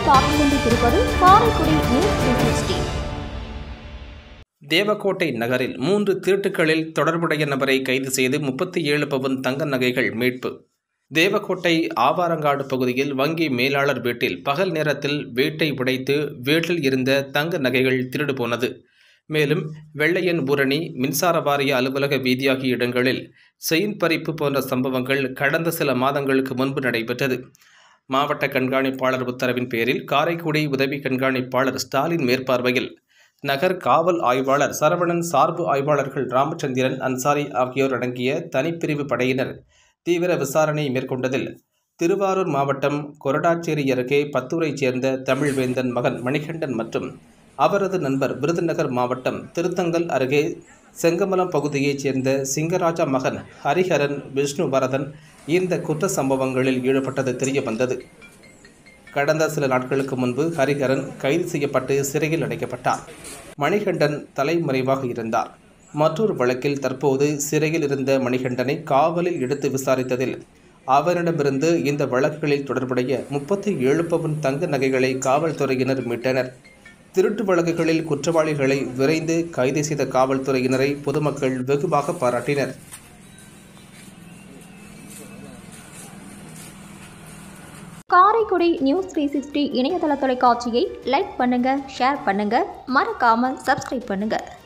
பார்த்துக் கொண்டிருப்பது Karaikudi news three sixty Devakottai நகரில் மூன்று திருட்டுகளில் தொடர்புடைய நபரை கைது செய்து முப்பத்தி ஏழு பவுன் தங்க நகைகள் மீட்பு தேவக்கோட்டை ஆவாரங்காடு பகுதியில் வங்கி மேலாளர் வீட்டில் பகல் நேரத்தில் வீட்டை உடைத்து வீட்டில் இருந்த தங்க நகைகள் திருடு போனது மேலும் வெள்ளையன் ஊரணி மின்சார வாரிய அலுவலக வீதி ஆகிய இடங்களில் செயின் பறிப்பு போன்ற சம்பவங்கள் கடந்த சில மாதங்களுக்கு முன்பு நடைபெற்றது மாவட்ட கண்காணிப்பாளர் உத்தரவின் பேரில் காரைக்குடி உதவி கண்காணிப்பாளர் ஸ்டாலின் மேற்பார்வையில் நகர் காவல் ஆய்வாளர் சரவணன் சார்பு ஆய்வாளர்கள் ராமச்சந்திரன் அன்சாரி ஆகியோர் அடங்கிய தனிப்பிரிவு படையினர் தீவிர விசாரணை மேற்கொண்டதில் திருவாரூர் மாவட்டம் கொரடாச்சேரி அருகே பத்தூரைச் சேர்ந்த தமிழ்வேந்தன் மகன் மணிகண்டன் மற்றும் அவரது நண்பர் விருதுநகர் மாவட்டம் திருத்தங்கல் அருகே செங்கமலம் பகுதியைச் சேர்ந்த சிங்கராஜா மகன் ஹரிஹரன் விஷ்ணு வரதன் இந்த குற்ற சம்பவங்களில் ஈடுபட்டது தெரிய வந்தது கடந்த சில நாட்களுக்கு முன்பு ஹரிஹரன் கைது செய்யப்பட்டு சிறையில் அடைக்கப்பட்டார் மணிகண்டன் தலைமறைவாக இருந்தார் மற்றொரு வழக்கில் தற்போது சிறையில் இருந்த மணிகண்டனை காவலில் எடுத்து விசாரித்ததில் அவரிடமிருந்து இந்த வழக்குகளில் தொடர்புடைய முப்பத்தி ஏழு பவுன் தங்க நகைகளை காவல்துறையினர் மீட்டனர் திருட்டு வழக்குகளில் குற்றவாளிகளை விரைந்து கைது செய்த காவல்துறையினரை பொதுமக்கள் வெகுவாக பாராட்டினர் காரைக்குடி நியூஸ் த்ரீ சிக்ஸ்டி இணையதள தொலைக்காட்சியை லைக் பண்ணுங்க ஷேர் பண்ணுங்க மறக்காம சப்ஸ்கிரைப் பண்ணுங்க